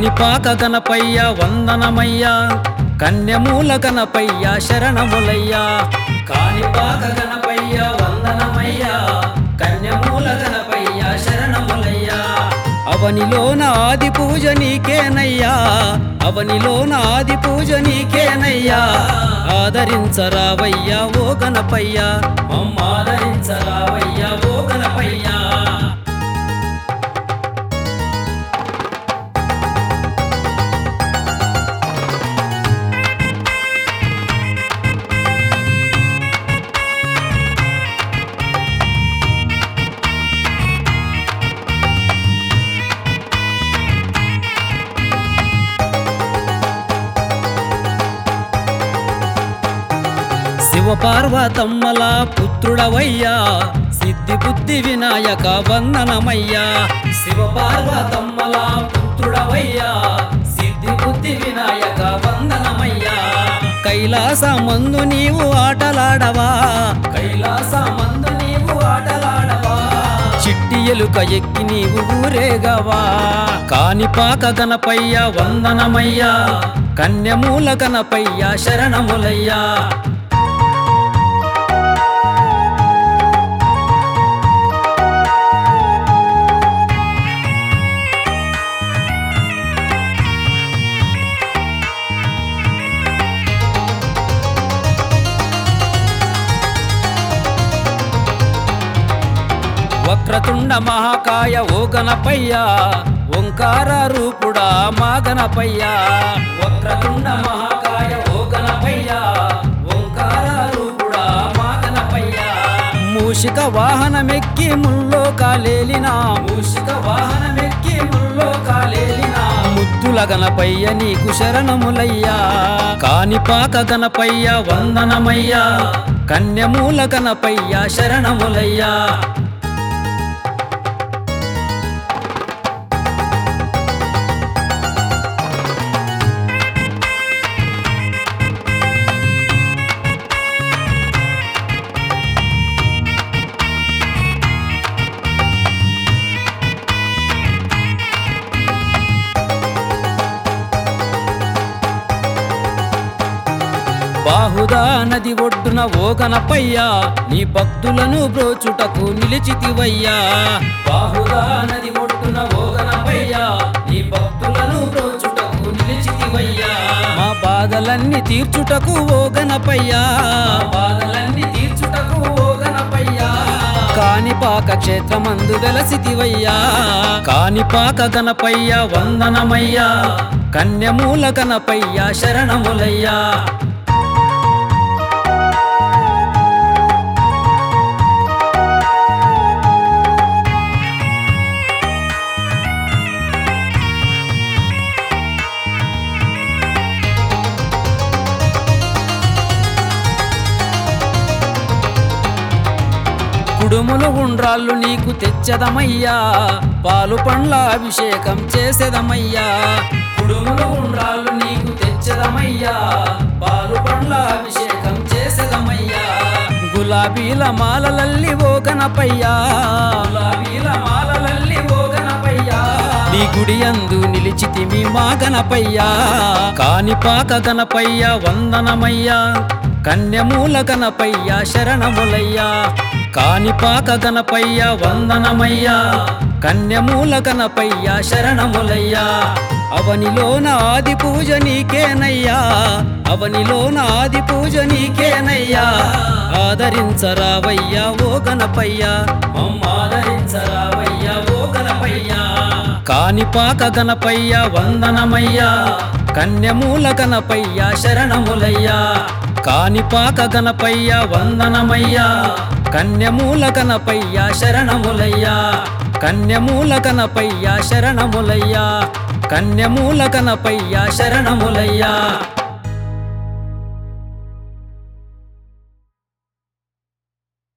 కానిపాక గణపయ్య వందనమయ్యా కన్యమూల గణపయ్య శరణములయ్యా కానిపాక గణపయ్య వందనమయ్యా కన్యమూల గణపయ్య శరణములయ్యా అవనిలోన ఆది పూజ నీకేనయ్యా అవనిలోన ఆది పూజ నీకేనయ్యా ఆదరించరావయ్యా ఓ గణపయ్యా మమ్మ ఆదరించరావయ్యా ఓ గణపయ్యా శివపార్వతమ్మల పుత్రుడవయ్యా సిద్ధి బుద్ధి వినాయక వందనమయ్యా శివపార్వతమ్మల పుత్రుడవయ్యా సిద్ధి బుద్ధి వినాయక వందనమయ్యా కైలాసమందు నీవు ఆటలాడవా కైలాసమందు నీవు ఆటలాడవా చిట్టి ఎలుక ఎక్కి నీవు ఊరేగవా కానిపాక గణపయ్య వందనమయ్యా కన్యమూల గణపయ్య శరణములయ్యా వక్రతుండ మహాకాయ ఓ గణపయ్య ఓంకార రూపుడా మా గణపయ్య వక్రతుండ మహాకాయ ఓ గణపయ్య ఓంకార రూపుడా మా గణపయ్య మూషిక వాహనమెక్కి ముల్లో కాలేలిన మూషిక వాహనమెక్కి ముల్లో కాలేలిన ముద్దుల గణపయ్య నీకు శరణములయ్యా కానిపాక గణపయ్య వందనమయ్యా కన్యమూల గణపయ్య శరణములయ్యా బాహుదా నది ఒడ్డున ఓ గణపయ్యా నీ భక్తులను బ్రోచుటకు నిలిచితివయ్యా బాహుదా నది ఒడ్డున ఓ గణపయ్యా నీ భక్తులను బ్రోచుటకు నిలిచితివయ్యా మా బాధలన్నీ తీర్చుటకు ఓ గణపయ్యా మా బాధలన్నీ తీర్చుటకు ఓ గణపయ్యా కానిపాక క్షేత్రమందు వెలసితివయ్యా కానిపాక గణపయ్య వందనమయ్యా కన్యమూల గణపయ్య శరణములయ్యా కుడుములు ఉండ్రాళ్ళు నీకు తెచ్చదమయ్యా పాలు పండ్ల అభిషేకం చేసేదమయ్యా కుడుములు ఉండ్రాళ్ళు నీకు తెచ్చదమయ్యా పాలు పండ్ల అభిషేకం చేసేదమయ్యా గులాబీల మాలలల్లి ఓ గణపయ్యా గులాబీల మాలలల్లి ఓ గణపయ్యా నీ గుడి అందు నిలిచితిమి మా గణపయ్యా కానిపాక గణపయ్య వందనమయ్యా కన్యమూల గణపయ్య శరణములయ్యా కానిపాక గణపయ్య వందనమయ్యా కన్యమూల గణపయ్య శరణములయ్యా అవనిలోన ఆది పూజ నీకేనయ్యా అవనిలోన ఆది పూజ నీకేనయ్యా ఆదరించరావయ్యా ఓ గణపయ్యా మమ్మ ఆదరించరావయ్యా ఓ గణపయ్యా కానిపాక గణపయ్య వందనమయ్యా కన్యమూల గణపయ్య శరణములయ్యా కానిపాక గణపయ్య వందనమయ్యా కన్యమూల గణపయ్య శరణములయ్యా కన్యమూల గణపయ్య శరణములయ్యా కన్యమూల గణపయ్య శరణములయ్యా